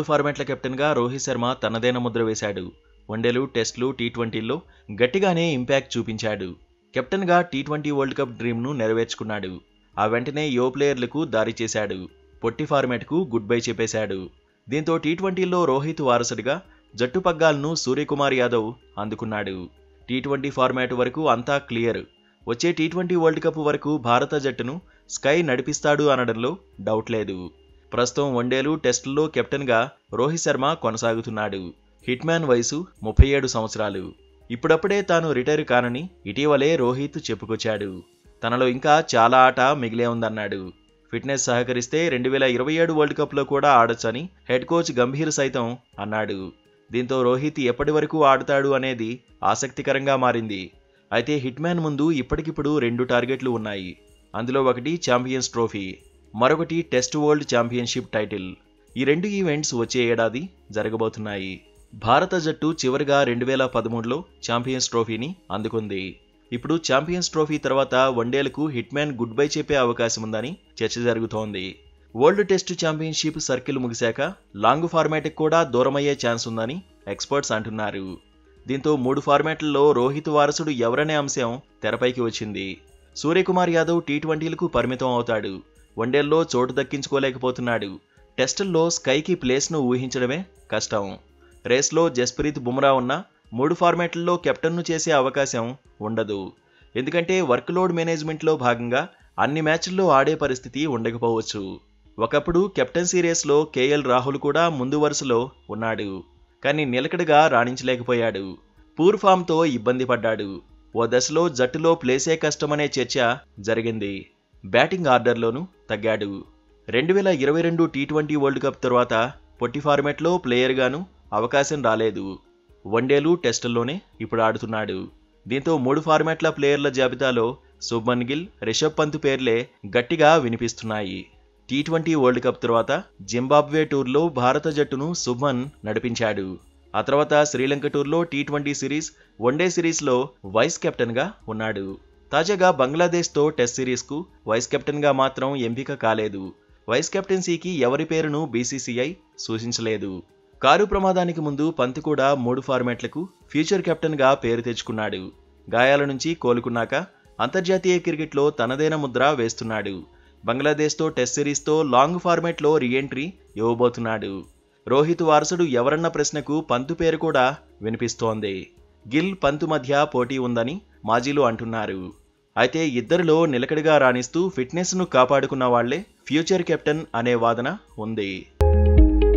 ఫార్మాట్ల కెప్టెన్గా రోహిత్ శర్మ తనదైన ముద్ర వేశాడు వన్డేలు టెస్టులు టీ ట్వంటీల్లో గట్టిగానే ఇంపాక్ట్ చూపించాడు కెప్టెన్గా టీ ట్వంటీ వరల్డ్ కప్ డ్రీమ్ను నెరవేర్చుకున్నాడు ఆ వెంటనే యువ ప్లేయర్లకు దారి చేశాడు పొట్టి ఫార్మాట్కు గుడ్ బై చెప్పేశాడు దీంతో టీ ట్వంటీలో రోహిత్ వారసుడిగా జట్టు పగ్గాలను సూర్యకుమార్ యాదవ్ అందుకున్నాడు టీ ట్వంటీ ఫార్మాట్ వరకు అంతా క్లియర్ వచ్చే టీ ట్వంటీ వరల్డ్ కప్ వరకు భారత జట్టును స్కై నడిపిస్తాడు అనడంలో డౌట్ లేదు ప్రస్తుతం వన్డేలు టెస్టుల్లో కెప్టెన్గా రోహిత్ శర్మ కొనసాగుతున్నాడు హిట్ మ్యాన్ వయసు ముప్పై ఏడు సంవత్సరాలు ఇప్పుడప్పుడే తాను రిటైర్ కానని ఇటీవలే రోహిత్ చెప్పుకొచ్చాడు తనలో ఇంకా చాలా ఆట మిగిలే ఉందన్నాడు ఫిట్నెస్ సహకరిస్తే రెండు వేల ఇరవై ఏడు వరల్డ్ కప్లో కూడా ఆడొచ్చని హెడ్ కోచ్ గంభీర్ సైతం అన్నాడు దీంతో రోహిత్ ఎప్పటి వరకు ఆడుతాడు అనేది ఆసక్తికరంగా మారింది అయితే హిట్ మ్యాన్ ముందు ఇప్పటికిప్పుడు రెండు టార్గెట్లు ఉన్నాయి అందులో ఒకటి ఛాంపియన్స్ ట్రోఫీ మరొకటి టెస్ట్ వరల్డ్ ఛాంపియన్షిప్ టైటిల్ ఈ రెండు ఈవెంట్స్ వచ్చే ఏడాది జరగబోతున్నాయి భారత జట్టు చివరిగా రెండు వేల పదమూడులో ఛాంపియన్స్ ట్రోఫీని అందుకుంది ఇప్పుడు ఛాంపియన్స్ ట్రోఫీ తర్వాత వన్డేలకు హిట్ మ్యాన్ గుడ్ బై చెప్పే అవకాశం ఉందని చర్చ జరుగుతోంది వరల్డ్ టెస్ట్ ఛాంపియన్షిప్ సర్కిల్ ముగిశాక లాంగ్ ఫార్మాట్కి కూడా దూరమయ్యే ఛాన్స్ ఉందని ఎక్స్పర్ట్స్ అంటున్నారు దీంతో మూడు ఫార్మాట్లలో రోహిత్ వారసుడు ఎవరనే అంశం తెరపైకి వచ్చింది సూర్యకుమార్ యాదవ్ టీ ట్వంటీలకు పరిమితం అవుతాడు వన్డేల్లో చోటు దక్కించుకోలేకపోతున్నాడు టెస్టుల్లో స్కైకి ప్లేస్ను ఊహించడమే కష్టం రేస్లో జస్ప్రీత్ బుమ్రా ఉన్న మూడు ఫార్మాట్లలో కెప్టెన్ను చేసే అవకాశం ఉండదు ఎందుకంటే వర్క్లోడ్ మేనేజ్మెంట్లో భాగంగా అన్ని మ్యాచ్ల్లో ఆడే పరిస్థితి ఉండకపోవచ్చు ఒకప్పుడు కెప్టెన్సీ రేస్లో కేఎల్ రాహుల్ కూడా ముందు వరుసలో ఉన్నాడు కానీ నిలకడగా రాణించలేకపోయాడు పూర్ ఫామ్తో ఇబ్బంది పడ్డాడు ఓ దశలో జట్టులో ప్లేసే కష్టమనే చర్చ జరిగింది బ్యాటింగ్ ఆర్డర్లోనూ తగ్గాడు రెండు వేల ఇరవై రెండు టీ ట్వంటీ వరల్డ్ కప్ తర్వాత పొట్టి ఫార్మాట్లో ప్లేయర్గాను అవకాశం రాలేదు వన్డేలు టెస్టుల్లోనే ఇప్పుడు ఆడుతున్నాడు దీంతో మూడు ఫార్మాట్ల ప్లేయర్ల జాబితాలో శుభ్మన్ గిల్ రిషబ్ పంత్ పేర్లే గట్టిగా వినిపిస్తున్నాయి టీ ట్వంటీ వరల్డ్ కప్ తర్వాత జింబాబ్వే టూర్లో భారత జట్టును శుభ్మన్ నడిపించాడు ఆ తర్వాత శ్రీలంక టూర్లో టీ ట్వంటీ సిరీస్ వన్డే సిరీస్లో వైస్ కెప్టెన్గా ఉన్నాడు తాజాగా బంగ్లాదేశ్తో టెస్ట్ సిరీస్కు వైస్ కెప్టెన్గా మాత్రం ఎంపిక కాలేదు వైస్ కెప్టెన్సీకి ఎవరి పేరును బీసీసీఐ సూచించలేదు కారు ప్రమాదానికి ముందు పంత్ కూడా మూడు ఫార్మాట్లకు ఫ్యూచర్ కెప్టెన్గా పేరు తెచ్చుకున్నాడు గాయాల నుంచి కోలుకున్నాక అంతర్జాతీయ క్రికెట్లో తనదైన ముద్ర వేస్తున్నాడు బంగ్లాదేశ్తో టెస్ట్ సిరీస్తో లాంగ్ ఫార్మాట్లో రీఎంట్రీ ఇవ్వబోతున్నాడు రోహిత్ వారసుడు ఎవరన్న ప్రశ్నకు పంతు పేరు కూడా వినిపిస్తోంది గిల్ పంతు మధ్య పోటీ ఉందని మాజీలు అంటున్నారు అయితే ఇద్దరిలో నిలకడగా రాణిస్తూ ఫిట్నెస్ను కాపాడుకున్న వాళ్లే ఫ్యూచర్ కెప్టెన్ అనే వాదన ఉంది